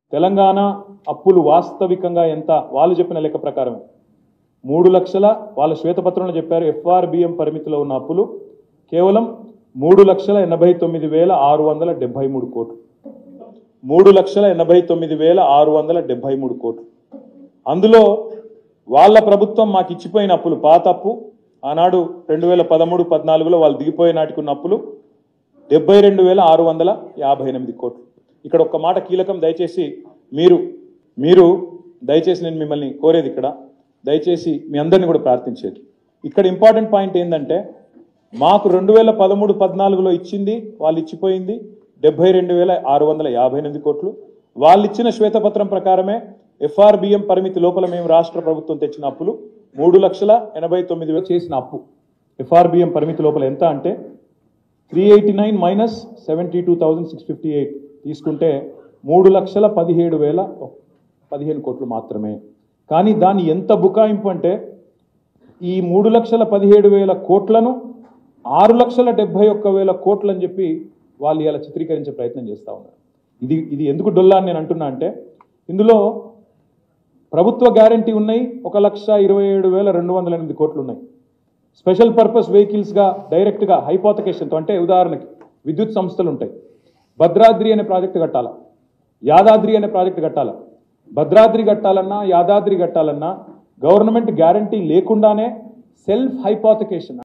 తెలంగాణ అప్పులు వాస్తవికంగా ఎంత వాళ్ళు చెప్పిన లెక్క ప్రకారమే మూడు లక్షల వాళ్ళ శ్వేతపత్రంలో చెప్పారు ఎఫ్ఆర్బిఎం పరిమితిలో ఉన్న అప్పులు కేవలం మూడు లక్షల ఎనభై తొమ్మిది వేల ఆరు వందల డెబ్బై మూడు కోట్లు మూడు లక్షల ఎనభై తొమ్మిది వేల ఆరు వందల డెబ్బై మూడు కోట్లు అందులో వాళ్ళ ప్రభుత్వం మాకు ఇచ్చిపోయిన అప్పులు పాత అప్పు ఆనాడు రెండు వేల పదమూడు పద్నాలుగులో వాళ్ళు దిగిపోయే నాటికి ఉన్న అప్పులు డెబ్బై రెండు వేల ఆరు వందల యాభై ఎనిమిది కోట్లు ఇక్కడ ఒక్క మాట కీలకం దయచేసి మీరు మీరు దయచేసి నేను మిమ్మల్ని కోరేది ఇక్కడ దయచేసి మీ అందరిని కూడా ప్రార్థించేది ఇక్కడ ఇంపార్టెంట్ పాయింట్ ఏంటంటే మాకు రెండు వేల పదమూడు పద్నాలుగులో ఇచ్చింది వాళ్ళు ఇచ్చిపోయింది డెబ్బై రెండు వేల ఆరు వందల యాభై ఎనిమిది కోట్లు వాళ్ళు ఇచ్చిన శ్వేతపత్రం ప్రకారమే ఎఫ్ఆర్బిఎం పరిమితి లోపల మేము రాష్ట్ర ప్రభుత్వం తెచ్చిన అప్పులు మూడు లక్షల ఎనభై తొమ్మిది వేలు చేసిన అప్పు ఎఫ్ఆర్బిఎం పరిమితి లోపల ఎంత అంటే three eighty nine minus seventy two thousand six fifty eight తీసుకుంటే మూడు లక్షల పదిహేడు వేల పదిహేను కోట్లు మాత్రమే కానీ దాని ఎంత బుకాయింపు అంటే ఈ మూడు లక్షల పదిహేడు వేల కోట్లను ఆరు లక్షల డెబ్బై ఒక్క వేల కోట్లు అని చెప్పి వాళ్ళు ఇలా చిత్రీకరించే ప్రయత్నం చేస్తూ ఉన్నారు ఇది ఇది ఎందుకు డొల్లా అని నేను అంటున్నా అంటే ఇందులో ప్రభుత్వ గ్యారంటీ ఉన్నాయి ఒక లక్ష ఇరవై ఏడు వేల రెండు వందల ఎనిమిది కోట్లు ఉన్నాయి స్పెషల్ పర్పస్ వెహికల్స్గా డైరెక్ట్గా హైపోతకేషన్తో అంటే ఉదాహరణకి విద్యుత్ సంస్థలు ఉంటాయి భద్రాద్రి అనే ప్రాజెక్టు కట్టాలా యాదాద్రి అనే ప్రాజెక్టు కట్టాలా భద్రాద్రి కట్టాలన్నా యాదాద్రి కట్టాలన్నా గవర్నమెంట్ గ్యారంటీ లేకుండానే సెల్ఫ్ హైపోతకేషన్